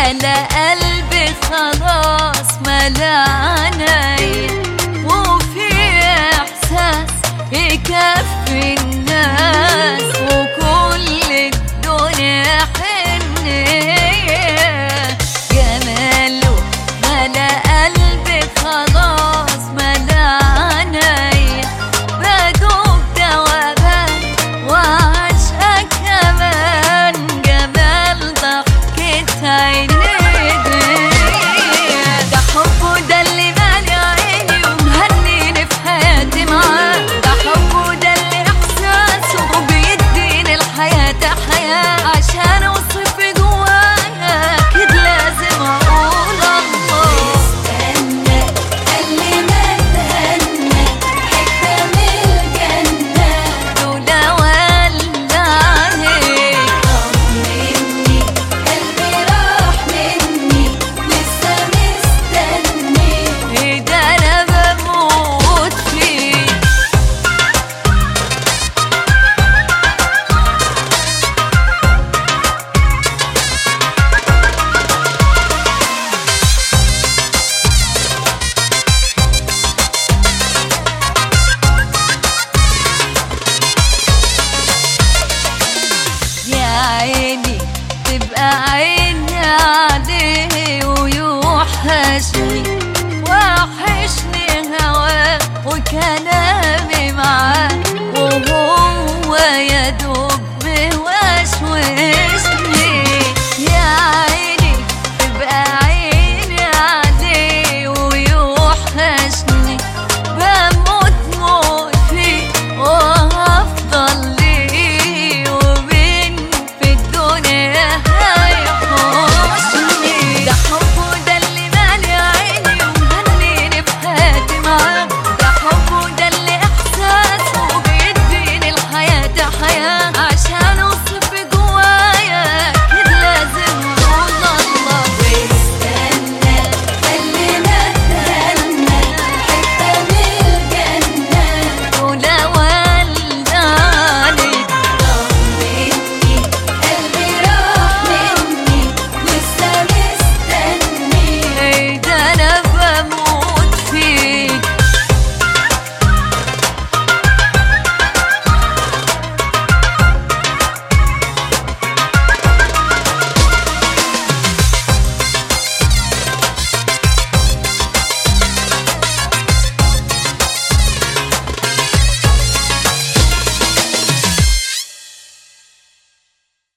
ملا قلبي خلاص ملا عينيا وفي احساس يكفي الناس وكل الدنيا حنية جماله ملا قلبي خلاص ملا عينيا بدوب دوبان وعشقك كمان جمال ضحكة عينيك ده حبه ده اللي مالي عيني ومهنيني في حياتي معاه ده حبه ده اللي احساسه بيديني الحياة حياة عشان اوصف جواها اكيد لازم اقول الله استنى اللي ما تهنى حتة من الجنة لولا ولا عليك طمني قلبي راح مني لسه مستني ده انا بموت فيك يا عيني تبقى عيني عليه ويوحشني وحشني هواه وكلامه